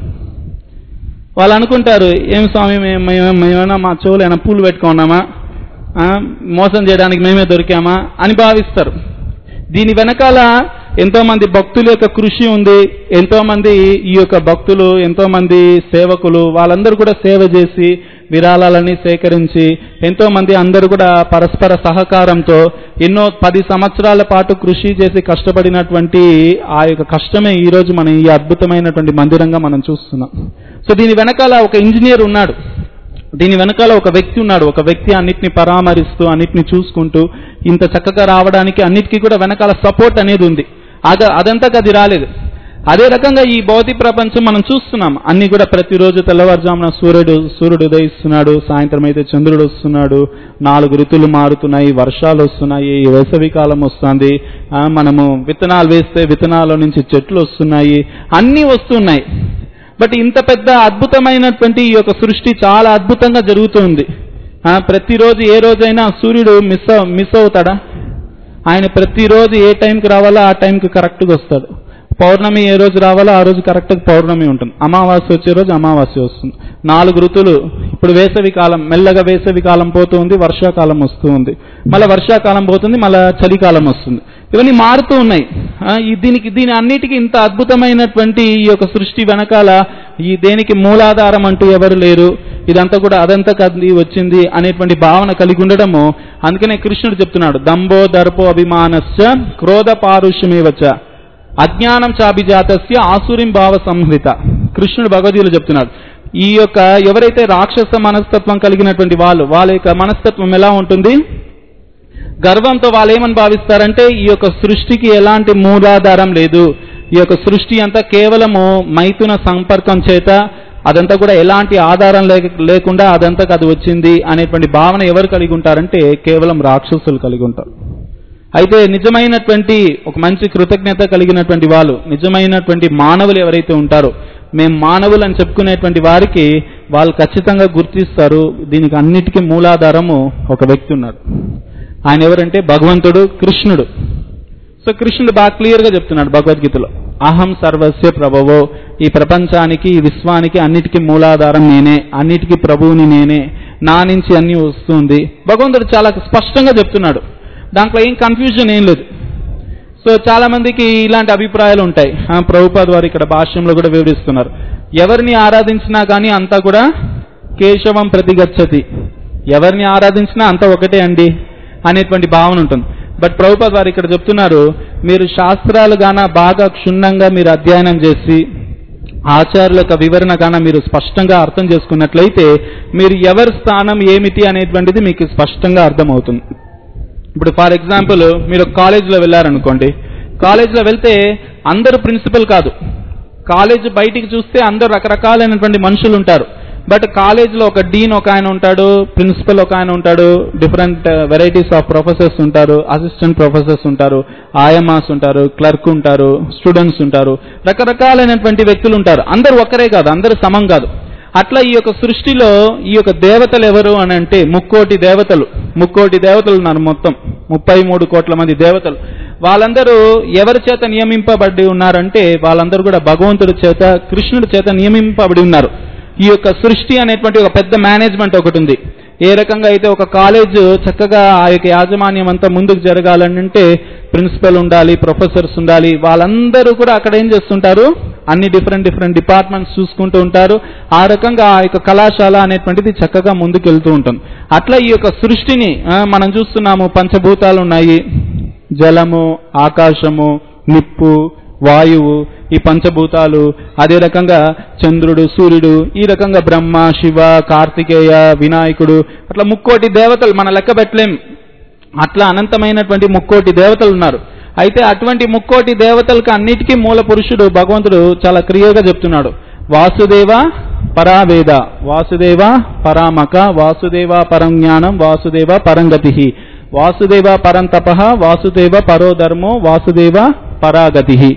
వాళ్ళు అనుకుంటారు ఏం స్వామి మేము మేము- మేమేమైనా మా చెవులు ఏమైనా పూలు పెట్టుకున్నామా ఆ, మోసం చేయడానికి మేమే దొరికామా అని భావిస్తారు దీని వెనకాల ఎంతో మంది భక్తుల యొక్క కృషి ఉంది ఎంతో మంది ఈ యొక్క భక్తులు ఎంతో మంది సేవకులు వాళ్ళందరూ కూడా సేవ చేసి విరాళాలని సేకరించి ఎంతో మంది అందరూ కూడా పరస్పర సహకారంతో ఎన్నో పది సంవత్సరాల పాటు కృషి చేసి కష్టపడినటువంటి ఆ యొక్క కష్టమే ఈ రోజు మనం ఈ అద్భుతమైనటువంటి మందిరంగా మనం చూస్తున్నాం సో దీని వెనకాల ఒక ఇంజనీర్ ఉన్నాడు దీని వెనకాల ఒక వ్యక్తి ఉన్నాడు ఒక వ్యక్తి అన్నిటిని పరామరిస్తూ అన్నిటిని చూసుకుంటూ ఇంత చక్కగా రావడానికి అన్నిటికీ కూడా వెనకాల సపోర్ట్ అనేది ఉంది అద అదంతా అది రాలేదు అదే రకంగా ఈ భౌతిక ప్రపంచం మనం చూస్తున్నాం అన్ని కూడా ప్రతిరోజు తెల్లవారుజామున సూర్యుడు సూర్యుడు ఉదయిస్తున్నాడు సాయంత్రం అయితే చంద్రుడు వస్తున్నాడు నాలుగు ఋతులు మారుతున్నాయి వర్షాలు వస్తున్నాయి వేసవి కాలం వస్తుంది ఆ, మనము విత్తనాలు వేస్తే విత్తనాల నుంచి చెట్లు వస్తున్నాయి అన్నీ వస్తున్నాయి బట్ ఇంత పెద్ద అద్భుతమైనటువంటి ఈ యొక్క సృష్టి చాలా అద్భుతంగా జరుగుతుంది ఆ, ప్రతిరోజు ఏ రోజైనా సూర్యుడు మిస్ అవ్- మిస్ అవుతాడా ఆయన ప్రతిరోజు ఏ టైంకి రావాలో ఆ టైంకి కరెక్ట్గా వస్తాడు పౌర్ణమి ఏ రోజు రావాలో ఆ రోజు కరెక్ట్గా పౌర్ణమి ఉంటుంది అమావాస్య వచ్చే రోజు అమావాస్య వస్తుంది నాలుగు ఋతువులు ఇప్పుడు వేసవి కాలం మెల్లగా వేసవి కాలం పోతూ ఉంది వర్షాకాలం వస్తూ ఉంది మళ్ళీ వర్షాకాలం పోతుంది మళ్ళీ చలికాలం వస్తుంది ఇవన్నీ మారుతూ ఉన్నాయి ఆ, ఈ దీనికి దీని అన్నిటికీ ఇంత అద్భుతమైనటువంటి ఈ యొక్క సృష్టి వెనకాల ఈ దేనికి మూలాధారం అంటూ ఎవరు లేరు ఇదంతా కూడా అదంతా కది వచ్చింది అనేటువంటి భావన కలిగి ఉండడము అందుకనే కృష్ణుడు చెప్తున్నాడు దంభో దర్పో అభిమానస్య క్రోధ పారుష్యమేవచ అజ్ఞానం చాభిజాతస్య ఆసురిం భావ సంహిత కృష్ణుడు భగవద్గీతలో చెప్తున్నాడు ఈ యొక్క ఎవరైతే రాక్షస మనస్తత్వం కలిగినటువంటి వాళ్ళు వాళ్ళ యొక్క మనస్తత్వం ఎలా ఉంటుంది గర్వంతో వాళ్ళు ఏమని భావిస్తారంటే ఈ యొక్క సృష్టికి ఎలాంటి మూలాధారం లేదు ఈ యొక్క సృష్టి అంతా కేవలము మైథున సంపర్కం చేత అదంతా కూడా ఎలాంటి ఆధారం లేక లేకుండా అదంతా అది వచ్చింది అనేటువంటి భావన ఎవరు కలిగి ఉంటారంటే కేవలం రాక్షసులు కలిగి ఉంటారు అయితే నిజమైనటువంటి ఒక మంచి కృతజ్ఞత కలిగినటువంటి వాళ్ళు నిజమైనటువంటి మానవులు ఎవరైతే ఉంటారో మేము మానవులు అని చెప్పుకునేటువంటి వారికి వాళ్ళు ఖచ్చితంగా గుర్తిస్తారు దీనికి అన్నిటికీ మూలాధారము ఒక వ్యక్తి ఉన్నాడు ఆయన ఎవరంటే భగవంతుడు కృష్ణుడు సో కృష్ణుడు బాగా క్లియర్ గా చెప్తున్నాడు భగవద్గీతలో అహం సర్వస్య ప్రభవో ఈ ప్రపంచానికి ఈ విశ్వానికి అన్నిటికీ మూలాధారం నేనే అన్నిటికీ ప్రభువుని నేనే నా నుంచి అన్ని వస్తుంది భగవంతుడు చాలా స్పష్టంగా చెప్తున్నాడు దాంట్లో ఏం కన్ఫ్యూజన్ ఏం లేదు సో చాలా మందికి ఇలాంటి అభిప్రాయాలు ఉంటాయి ఆ, ప్రభుపాద్ వారు ఇక్కడ భాష్యంలో కూడా వివరిస్తున్నారు ఎవరిని ఆరాధించినా కానీ అంతా కూడా కేశవం ప్రతిగచ్చతి ఎవరిని ఆరాధించినా అంతా ఒకటే అండి అనేటువంటి భావన ఉంటుంది బట్ ప్రభుపాద్ వారు ఇక్కడ చెప్తున్నారు మీరు శాస్త్రాలు గాన బాగా క్షుణ్ణంగా మీరు అధ్యయనం చేసి ఆచార్యుల యొక్క వివరణ గాన మీరు స్పష్టంగా అర్థం చేసుకున్నట్లయితే మీరు ఎవరి స్థానం ఏమిటి అనేటువంటిది మీకు స్పష్టంగా అర్థమవుతుంది ఇప్పుడు ఫర్ ఎగ్జాంపుల్ మీరు కాలేజీలో వెళ్ళారనుకోండి కాలేజీలో వెళ్తే అందరూ ప్రిన్సిపల్ కాదు కాలేజ్ బయటికి చూస్తే అందరూ రకరకాలైనటువంటి మనుషులు ఉంటారు బట్ కాలేజ్లో ఒక డీన్ ఒక ఆయన ఉంటాడు ప్రిన్సిపల్ ఒక ఆయన ఉంటాడు డిఫరెంట్ వెరైటీస్ ఆఫ్ ప్రొఫెసర్స్ ఉంటారు అసిస్టెంట్ ప్రొఫెసర్స్ ఉంటారు ఆయమాస్ ఉంటారు క్లర్క్ ఉంటారు స్టూడెంట్స్ ఉంటారు రకరకాలైనటువంటి వ్యక్తులు ఉంటారు అందరూ ఒక్కరే కాదు అందరూ సమం కాదు అట్లా ఈ యొక్క సృష్టిలో ఈ యొక్క దేవతలు ఎవరు అని అంటే ముక్కోటి దేవతలు ముక్కోటి దేవతలు ఉన్నారు మొత్తం ముప్పై మూడు కోట్ల మంది దేవతలు వాళ్ళందరూ ఎవరి చేత నియమింపబడి ఉన్నారంటే వాళ్ళందరూ కూడా భగవంతుడి చేత కృష్ణుడి చేత నియమింపబడి ఉన్నారు ఈ యొక్క సృష్టి అనేటువంటి ఒక పెద్ద మేనేజ్మెంట్ ఒకటి ఉంది ఏ రకంగా అయితే ఒక కాలేజ్ చక్కగా ఆ యొక్క యాజమాన్యం అంతా ముందుకు జరగాలంటే ప్రిన్సిపల్ ఉండాలి ప్రొఫెసర్స్ ఉండాలి వాళ్ళందరూ కూడా అక్కడ ఏం చేస్తుంటారు అన్ని డిఫరెంట్ డిఫరెంట్ డిపార్ట్మెంట్స్ చూసుకుంటూ ఉంటారు ఆ రకంగా ఆ యొక్క కళాశాల అనేటువంటిది చక్కగా ముందుకు వెళ్తూ ఉంటుంది అట్లా ఈ యొక్క సృష్టిని ఆ, మనం చూస్తున్నాము పంచభూతాలు ఉన్నాయి జలము ఆకాశము నిప్పు వాయువు ఈ పంచభూతాలు అదే రకంగా చంద్రుడు సూర్యుడు ఈ రకంగా బ్రహ్మ శివ కార్తికేయ వినాయకుడు అట్లా ముక్కోటి దేవతలు మన లెక్క పెట్టలేం అట్లా అనంతమైనటువంటి ముక్కోటి దేవతలు ఉన్నారు అయితే అటువంటి ముక్కోటి దేవతలకు అన్నిటికీ మూల పురుషుడు భగవంతుడు చాలా క్లియర్గా చెప్తున్నాడు వాసుదేవ పరావేద వాసుదేవ పరామక వాసుదేవ పరం జ్ఞానం వాసుదేవ పరంగతి వాసుదేవ పరం తప వాసుదేవ పరో ధర్మో వాసుదేవ పరాగతి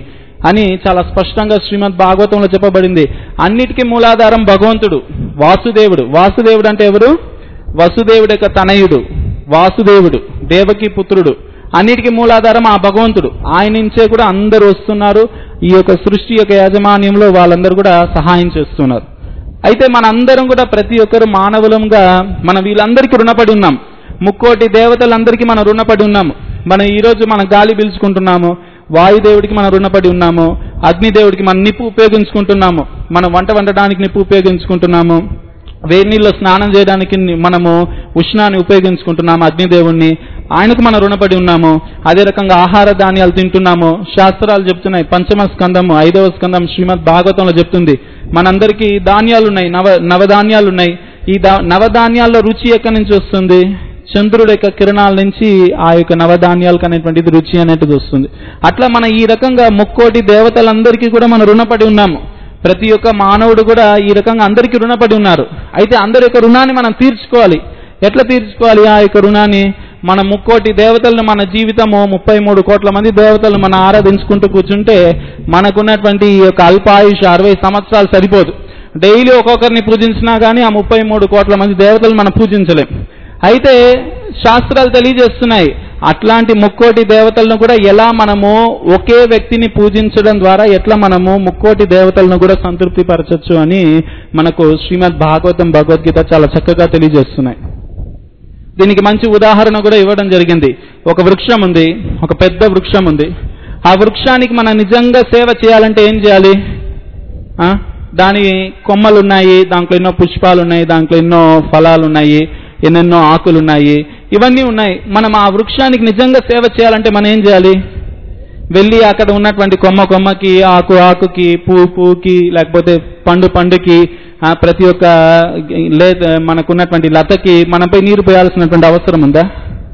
అని చాలా స్పష్టంగా శ్రీమద్ భాగవతంలో చెప్పబడింది అన్నిటికీ మూలాధారం భగవంతుడు వాసుదేవుడు వాసుదేవుడు అంటే ఎవరు వసుదేవుడు యొక్క తనయుడు వాసుదేవుడు దేవకి పుత్రుడు అన్నిటికీ మూలాధారం ఆ భగవంతుడు ఆయన నుంచే కూడా అందరూ వస్తున్నారు ఈ యొక్క సృష్టి యొక్క యాజమాన్యంలో వాళ్ళందరూ కూడా సహాయం చేస్తున్నారు అయితే మనందరం కూడా ప్రతి ఒక్కరు మానవులంగా మనం వీళ్ళందరికీ రుణపడి ఉన్నాం ముక్కోటి దేవతలందరికీ మనం రుణపడి ఉన్నాము మనం ఈరోజు మన గాలి పీల్చుకుంటున్నాము వాయుదేవుడికి మనం రుణపడి ఉన్నాము అగ్నిదేవుడికి మనం నిప్పు ఉపయోగించుకుంటున్నాము మనం వంట వండడానికి నిప్పు ఉపయోగించుకుంటున్నాము వేడి నీళ్ళలో స్నానం చేయడానికి ని- మనము ఉష్ణాన్ని ఉపయోగించుకుంటున్నాము అగ్నిదేవుణ్ణి ఆయనకు మనం రుణపడి ఉన్నాము అదే రకంగా ఆహార ధాన్యాలు తింటున్నాము శాస్త్రాలు చెప్తున్నాయి పంచమ స్కందము ఐదవ స్కందం శ్రీమద్ భాగవతంలో చెప్తుంది మనందరికీ ధాన్యాలు ఉన్నాయి నవ నవధాన్యాలు ఉన్నాయి ఈ దా నవధాన్యాల్లో రుచి ఎక్కడి నుంచి వస్తుంది చంద్రుడి యొక్క కిరణాల నుంచి ఆ యొక్క నవధాన్యాలకు అనేటువంటిది రుచి అనేటిది వస్తుంది అట్లా మన ఈ రకంగా ముక్కోటి దేవతలందరికీ కూడా మనం రుణపడి ఉన్నాము ప్రతి ఒక్క మానవుడు కూడా ఈ రకంగా అందరికీ రుణపడి ఉన్నారు అయితే అందరి యొక్క రుణాన్ని మనం తీర్చుకోవాలి ఎట్లా తీర్చుకోవాలి ఆ యొక్క రుణాన్ని మన ముక్కోటి దేవతలను మన జీవితము ముప్పై మూడు కోట్ల మంది దేవతలను మనం ఆరాధించుకుంటూ కూర్చుంటే మనకున్నటువంటి ఈ యొక్క అల్పాయుష్ అరవై సంవత్సరాలు సరిపోదు డైలీ ఒక్కొక్కరిని పూజించినా కానీ ఆ ముప్పై మూడు కోట్ల మంది దేవతలు మనం పూజించలేం అయితే శాస్త్రాలు తెలియజేస్తున్నాయి అట్లాంటి ముక్కోటి దేవతలను కూడా ఎలా మనము ఒకే వ్యక్తిని పూజించడం ద్వారా ఎట్లా మనము ముక్కోటి దేవతలను కూడా సంతృప్తి పరచొచ్చు అని మనకు శ్రీమద్ భాగవతం భగవద్గీత చాలా చక్కగా తెలియజేస్తున్నాయి దీనికి మంచి ఉదాహరణ కూడా ఇవ్వడం జరిగింది ఒక వృక్షం ఉంది ఒక పెద్ద వృక్షం ఉంది ఆ వృక్షానికి మనం నిజంగా సేవ చేయాలంటే ఏం చేయాలి ఆ? దాని కొమ్మలు ఉన్నాయి దాంట్లో ఎన్నో పుష్పాలు ఉన్నాయి దాంట్లో ఎన్నో ఫలాలు ఉన్నాయి ఎన్నెన్నో ఆకులు ఉన్నాయి ఇవన్నీ ఉన్నాయి మనం ఆ వృక్షానికి నిజంగా సేవ చేయాలంటే మనం ఏం చేయాలి వెళ్ళి అక్కడ ఉన్నటువంటి కొమ్మ కొమ్మకి ఆకు ఆకుకి పువ్వు పువ్వుకి లేకపోతే పండు పండుకి ఆ, ప్రతి ఒక్క లే మనకున్నటువంటి లతకి మనపై నీరు పోయాల్సినటువంటి అవసరం ఉందా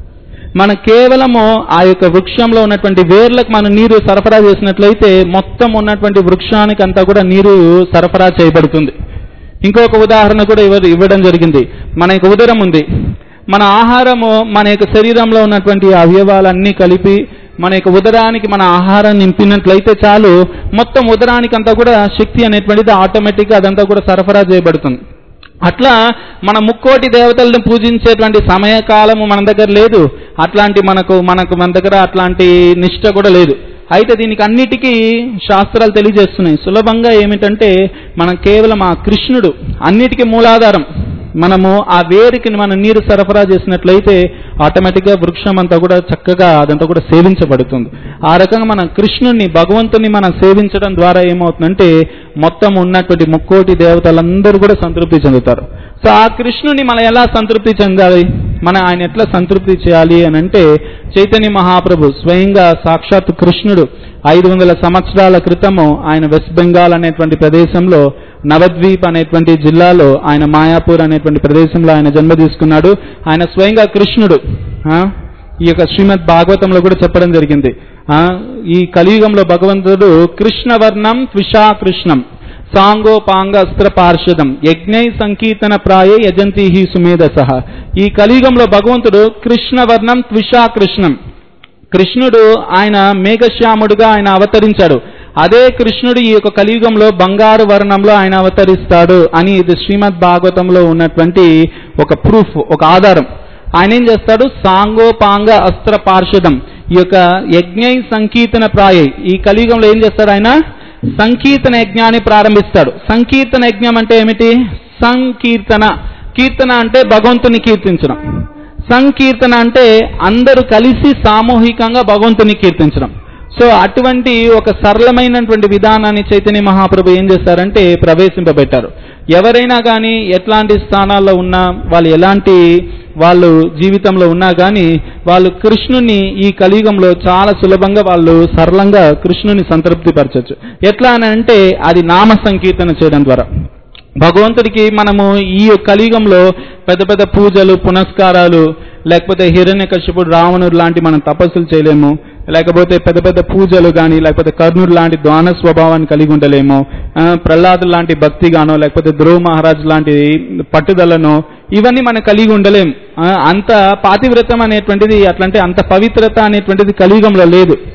మనం కేవలము ఆ యొక్క వృక్షంలో ఉన్నటువంటి వేర్లకు మనం నీరు సరఫరా చేసినట్లయితే మొత్తం ఉన్నటువంటి వృక్షానికి అంతా కూడా నీరు సరఫరా చేయబడుతుంది ఇంకొక ఉదాహరణ కూడా ఇవ్వ ఇవ్వడం జరిగింది మన యొక్క ఉదరం ఉంది మన ఆహారము మన యొక్క శరీరంలో ఉన్నటువంటి అవయవాలన్నీ కలిపి మన యొక్క ఉదరానికి మన ఆహారం నింపినట్లయితే చాలు మొత్తం ఉదరానికి అంతా కూడా శక్తి అనేటువంటిది ఆటోమేటిక్గా అదంతా కూడా సరఫరా చేయబడుతుంది అట్లా మన ముక్కోటి దేవతలను పూజించేటువంటి సమయకాలము మన దగ్గర లేదు అట్లాంటి మనకు మనకు మన దగ్గర అట్లాంటి నిష్ట కూడా లేదు అయితే దీనికి అన్నిటికీ శాస్త్రాలు తెలియజేస్తున్నాయి సులభంగా ఏమిటంటే మనం కేవలం ఆ కృష్ణుడు అన్నిటికీ మూలాధారం మనము ఆ వేరికి మనం నీరు సరఫరా చేసినట్లయితే ఆటోమేటిక్గా వృక్షం అంతా కూడా చక్కగా అదంతా కూడా సేవించబడుతుంది ఆ రకంగా మనం కృష్ణుని భగవంతుని మనం సేవించడం ద్వారా ఏమవుతుందంటే మొత్తం ఉన్నటువంటి ముక్కోటి దేవతలందరూ కూడా సంతృప్తి చెందుతారు సో ఆ కృష్ణుని మనం ఎలా సంతృప్తి చెందాలి మనం ఆయన ఎట్లా సంతృప్తి చేయాలి అని అంటే చైతన్య మహాప్రభు స్వయంగా సాక్షాత్ కృష్ణుడు ఐదు వందల సంవత్సరాల క్రితము ఆయన వెస్ట్ బెంగాల్ అనేటువంటి ప్రదేశంలో నవద్వీప్ అనేటువంటి జిల్లాలో ఆయన మాయాపూర్ అనేటువంటి ప్రదేశంలో ఆయన జన్మ తీసుకున్నాడు ఆయన స్వయంగా కృష్ణుడు ఆ, ఈ యొక్క శ్రీమద్ భాగవతంలో కూడా చెప్పడం జరిగింది ఆ, ఈ కలియుగంలో భగవంతుడు కృష్ణవర్ణం త్విషా కృష్ణం సాంగోపాంగ అస్త్ర పార్షదం యజ్ఞై సంకీర్తన ప్రాయ యజంతి హి సుమేధస ఈ కలియుగంలో భగవంతుడు కృష్ణవర్ణం త్విషా కృష్ణం కృష్ణుడు ఆయన మేఘశ్యాముడుగా ఆయన అవతరించాడు అదే కృష్ణుడు ఈ యొక్క కలియుగంలో బంగారు వర్ణంలో ఆయన అవతరిస్తాడు అని ఇది శ్రీమద్ భాగవతంలో ఉన్నటువంటి ఒక ప్రూఫ్ ఒక ఆధారం ఆయన ఏం చేస్తాడు సాంగోపాంగ అస్త్ర పార్షదం ఈ యొక్క యజ్ఞై సంకీర్తన ప్రాయ ఈ కలియుగంలో ఏం చేస్తాడు ఆయన సంకీర్తన యజ్ఞాన్ని ప్రారంభిస్తాడు సంకీర్తన యజ్ఞం అంటే ఏమిటి సంకీర్తన కీర్తన అంటే భగవంతుని కీర్తించడం సంకీర్తన అంటే అందరూ కలిసి సామూహికంగా భగవంతుని కీర్తించడం సో అటువంటి ఒక సరళమైనటువంటి విధానాన్ని చైతన్య మహాప్రభు ఏం చేస్తారంటే ప్రవేశింపబెట్టారు ఎవరైనా కానీ ఎట్లాంటి స్థానాల్లో ఉన్నా వాళ్ళు ఎలాంటి వాళ్ళు జీవితంలో ఉన్నా కానీ వాళ్ళు కృష్ణుని ఈ కలియుగంలో చాలా సులభంగా వాళ్ళు సరళంగా కృష్ణుని సంతృప్తిపరచచ్చు ఎట్లా అని అంటే అది నామ సంకీర్తన చేయడం ద్వారా భగవంతుడికి మనము ఈ కలియుగంలో పెద్ద పెద్ద పూజలు పునస్కారాలు లేకపోతే హిరణ్యకశిపుడు రావణుడు లాంటి మనం తపస్సులు చేయలేము లేకపోతే పెద్ద పెద్ద పూజలు కానీ లేకపోతే కర్ణుడు లాంటి ద్వాన స్వభావాన్ని కలిగి ఉండలేము ఆ, ప్రహ్లాదు లాంటి భక్తిగానో లేకపోతే ధ్రువ మహారాజు లాంటి పట్టుదలను ఇవన్నీ మనం కలిగి ఉండలేం ఆ, అంత పాతివ్రతం అనేటువంటిది అట్లాంటి అంత పవిత్రత అనేటువంటిది కలియుగంలో లేదు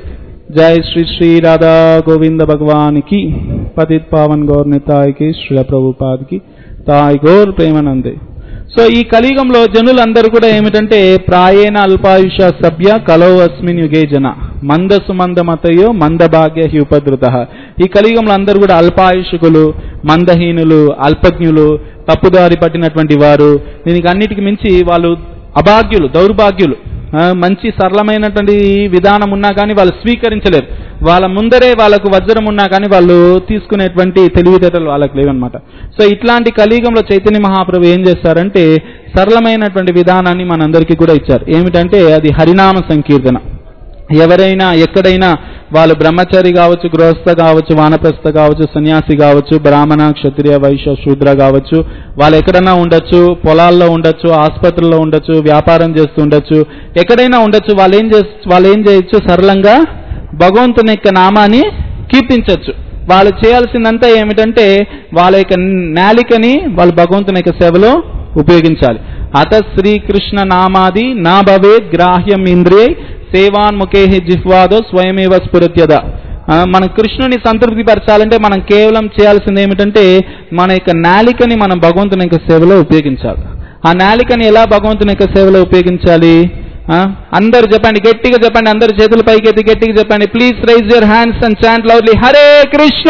जय श्री श्री राधा गोविंद भगवान की पतित पावन गौर निताय की శ్రీల ప్రభుపాద్ కి తాయ్ గౌర్ ప్రేమానందే సో ఈ కలియుగంలో జనులందరూ కూడా ఏమిటంటే ప్రాయేణ అల్పాయుష సభ్య కలో అస్మిన్ యుగే జన మందసు మందమతయో మందభాగ్య హ్యుపధృత ఈ కలియుగంలో అందరూ కూడా అల్పాయుషకులు మందహీనులు అల్పజ్ఞులు తప్పుదారి పట్టినటువంటి వారు దీనికి అన్నిటికి మించి వాళ్ళు అభాగ్యులు దౌర్భాగ్యులు ఆ, మంచి సరళమైనటువంటి విధానం ఉన్నా కానీ వాళ్ళు స్వీకరించలేరు వాళ్ళ ముందరే వాళ్ళకు వజ్రం ఉన్నా కానీ వాళ్ళు తీసుకునేటువంటి తెలివితేటలు వాళ్ళకి లేవన్నమాట సో ఇట్లాంటి కలియుగంలో చైతన్య మహాప్రభు ఏం చేస్తారంటే సరళమైనటువంటి విధానాన్ని మనందరికీ కూడా ఇచ్చారు ఏమిటంటే అది హరినామ సంకీర్తన ఎవరైనా ఎక్కడైనా వాళ్ళు బ్రహ్మచారి కావచ్చు గృహస్థ కావచ్చు వానప్రస్థ కావచ్చు సన్యాసి కావచ్చు బ్రాహ్మణ క్షత్రియ వైశ్య శూద్ర కావచ్చు వాళ్ళు ఎక్కడైనా ఉండొచ్చు పొలాల్లో ఉండొచ్చు ఆసుపత్రుల్లో ఉండొచ్చు వ్యాపారం చేస్తూ ఉండొచ్చు ఎక్కడైనా ఉండొచ్చు వాళ్ళు ఏం చేస్ వాళ్ళు ఏం చేయొచ్చు సరళంగా భగవంతుని యొక్క నామాన్ని కీర్తించవచ్చు వాళ్ళు చేయాల్సిందంతా ఏమిటంటే వాళ్ళ యొక్క నాలికని వాళ్ళు భగవంతుని యొక్క సేవలో ఉపయోగించాలి అత శ్రీకృష్ణ నామాది నా భవేద్ గ్రాహ్యం ఇంద్రియ సేవాన్ముఖే జిహ్వాదో స్వయమేవ స్ఫురత్యద ఆ, మన కృష్ణుని సంతృప్తి పరచాలంటే మనం కేవలం చేయాల్సింది ఏమిటంటే మన యొక్క నాలికని మనం భగవంతుని యొక్క సేవలో ఉపయోగించాలి ఆ నాలికని ఎలా భగవంతుని యొక్క సేవలో ఉపయోగించాలి ఆ, అందరూ చెప్పండి గట్టిగా చెప్పండి అందరు చేతులు పైకెత్తి గట్టిగా చెప్పండి please raise your hands and chant loudly Hare Krishna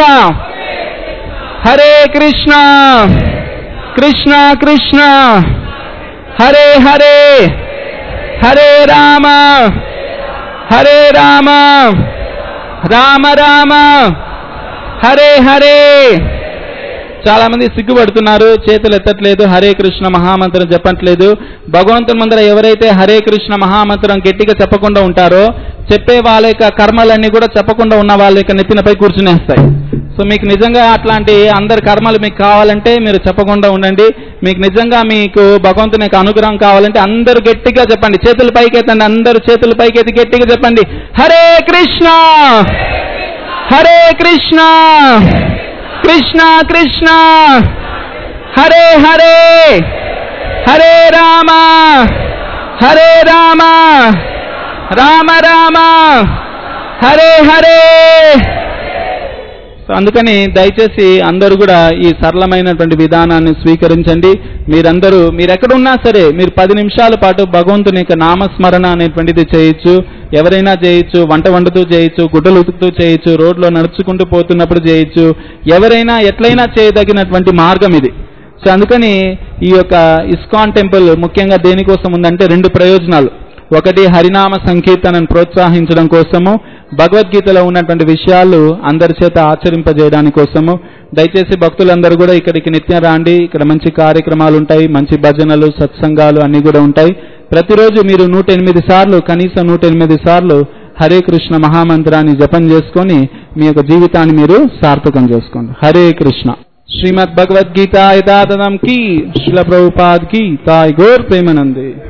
Hare Krishna Krishna Krishna Hare Hare Hare Rama Hare Rama Rama Rama Hare Hare చాలా మంది సిగ్గుపడుతున్నారు చేతులు ఎత్తట్లేదు హరే కృష్ణ మహామంత్రం చెప్పట్లేదు భగవంతుని ముందర ఎవరైతే హరే కృష్ణ మహామంత్రం గట్టిగా చెప్పకుండా ఉంటారో చెప్పే వాళ్ళ యొక్క కర్మలన్నీ కూడా చెప్పకుండా ఉన్న వాళ్ళ యొక్క నెత్తినపై కూర్చునేస్తాయి సో మీకు నిజంగా అట్లాంటి అందరి కర్మలు మీకు కావాలంటే మీరు చెప్పకుండా ఉండండి మీకు నిజంగా మీకు భగవంతుని యొక్క అనుగ్రహం కావాలంటే అందరూ గట్టిగా చెప్పండి చేతులు పైకెత్తండి అందరూ చేతులు పైకెత్తి గట్టిగా చెప్పండి హరే కృష్ణ హరే కృష్ణ కృష్ణ కృష్ణ హరే హరే హరే రామ హరే రామ రామ రామ హరే హరే సో అందుకని దయచేసి అందరూ కూడా ఈ సరళమైనటువంటి విధానాన్ని స్వీకరించండి మీరందరూ మీరు ఎక్కడున్నా సరే మీరు పది నిమిషాల పాటు భగవంతుని యొక్క నామస్మరణ అనేటువంటిది చేయొచ్చు ఎవరైనా చేయొచ్చు వంట వండుతూ చేయొచ్చు గుడ్డలు ఉతుకుతూ చేయొచ్చు రోడ్లో నడుచుకుంటూ పోతున్నప్పుడు చేయొచ్చు ఎవరైనా ఎట్లయినా చేయదగినటువంటి మార్గం ఇది సో అందుకని ఈ యొక్క ఇస్కాన్ టెంపుల్ ముఖ్యంగా దేనికోసం ఉందంటే రెండు ప్రయోజనాలు ఒకటి హరినామ సంకీర్తనను ప్రోత్సహించడం కోసము భగవద్గీతలో ఉన్నటువంటి విషయాలు అందరి చేత ఆచరింపజేయడానికి కోసము దయచేసి భక్తులందరూ కూడా ఇక్కడికి నిత్యం రాండి ఇక్కడ మంచి కార్యక్రమాలు ఉంటాయి మంచి భజనలు సత్సంగాలు అన్ని కూడా ఉంటాయి ప్రతిరోజు మీరు నూట ఎనిమిది సార్లు కనీసం నూట ఎనిమిది సార్లు హరే కృష్ణ మహామంత్రాన్ని జపం చేసుకొని మీ యొక్క జీవితాన్ని మీరు సార్థకం చేసుకోండి హరే కృష్ణ శ్రీమద్ భగవద్గీత యథాతథం కీ శిల ప్రభుపాద్ కీ తాయ్ గోర్ ప్రేమనందే